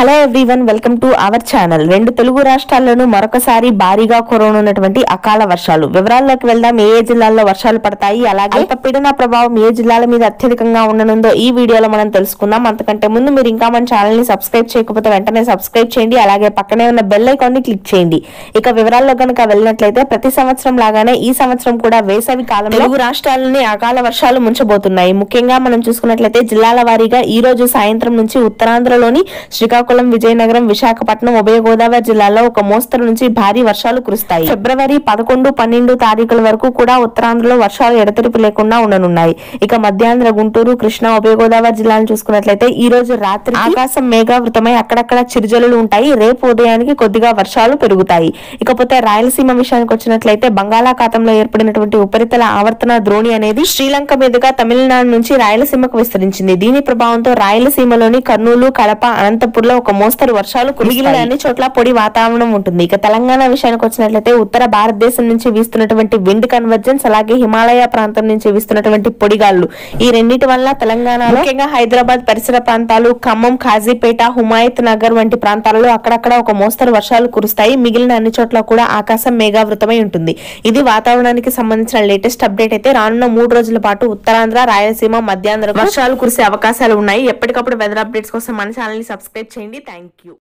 hello everyone welcome to our channel రెండు తెలుగు రాష్ట్రాల్లోనూ మరొకసారి భారీగా కురవనున్నటువంటి అకాల వర్షాలు వివరాల్లోకి వెళ్దాం ఏ ఏ జిల్లాల్లో వర్షాలు పడతాయి అలాగే అల్పపీడన ప్రభావం ఏ జిల్లాల మీద అత్యధికంగా ఉండనుందో ఈ వీడియోలో మనం తెలుసుకుందాం అంతకంటే ముందు మీరు ఇంకా మన ఛానల్ ని సబ్స్క్రైబ్ చేయకపోతే వెంటనే సబ్స్క్రైబ్ చేయండి అలాగే పక్కనే ఉన్న బెల్ ఐకాన్ ని క్లిక్ చేయండి ఇక వివరాల్లో కనుక వెళ్ళినట్లయితే ప్రతి సంవత్సరం లాగానే ఈ సంవత్సరం కూడా వేసవి కాలంలో తెలుగు రాష్ట్రాలని అకాల వర్షాలు ముంచబోతున్నాయి ముఖ్యంగా మనం చూసుకున్నట్లయితే జిల్లాల వారీగా ఈ రోజు సాయంత్రం నుంచి ఉత్తరాంధ్రలోని శ్రీకాకుళం విజయనగరం విశాఖపట్నం ఉభయ గోదావరి జిల్లాల్లో ఒక మోస్తరు నుంచి భారీ వర్షాలు కురుస్తాయి ఫిబ్రవరి పదకొండు పన్నెండు తారీఖుల వరకు కూడా ఉత్తరాంధ్రలో వర్షాలు ఎడతెరిపి లేకుండా ఉండనున్నాయి ఇక మధ్యాంధ్ర గుంటూరు కృష్ణా ఉభయ గోదావరి జిల్లాలను చూసుకున్నట్లయితే ఈ రోజు రాత్రి ఆకాశం మేఘావృతమై అక్కడక్కడ చిరుజల్లులు ఉంటాయి రేపు ఉదయానికి కొద్దిగా వర్షాలు పెరుగుతాయి ఇకపోతే రాయలసీమ విషయానికి వచ్చినట్లయితే బంగాళాఖాతంలో ఏర్పడినటువంటి ఉపరితల ఆవర్తన ద్రోణి అనేది శ్రీలంక మీదుగా తమిళనాడు నుంచి రాయలసీమకు విస్తరించింది దీని ప్రభావంతో రాయలసీమలోని కర్నూలు కడప అనంతపూర్లో ఒక మోస్తరు వర్షాలు మిగిలిన అన్ని చోట్ల పొడి వాతావరణం ఉంటుంది ఇక తెలంగాణ విషయానికి వచ్చినట్లయితే ఉత్తర భారతదేశం నుంచి వీస్తున్నటువంటి విండ్ కన్వర్జెన్స్ అలాగే హిమాలయ ప్రాంతం నుంచి వీస్తున్నటువంటి పొడిగాళ్లు ఈ రెండింటి వల్ల తెలంగాణలో ముఖ్యంగా హైదరాబాద్ పరిసర ప్రాంతాలు ఖమ్మం ఖాజీపేట హుమాయత్ నగర్ వంటి ప్రాంతాలలో అక్కడక్కడ ఒక మోస్తరు వర్షాలు కురుస్తాయి మిగిలిన అన్ని చోట్ల కూడా ఆకాశం మేఘావృతమై ఉంటుంది ఇది వాతావరణానికి సంబంధించిన లేటెస్ట్ అప్డేట్ అయితే రానున్న మూడు రోజుల పాటు ఉత్తరాంధ్ర రాయలసీమ మధ్యాంధ్ర వర్షాలు కురిసే అవకాశాలు ఉన్నాయి ఎప్పటికప్పుడు వెదర్ అప్డేట్స్ కోసం మన ఛానల్ ని సబ్స్క్రైబ్ చేయండి థ్యాంక్ యూ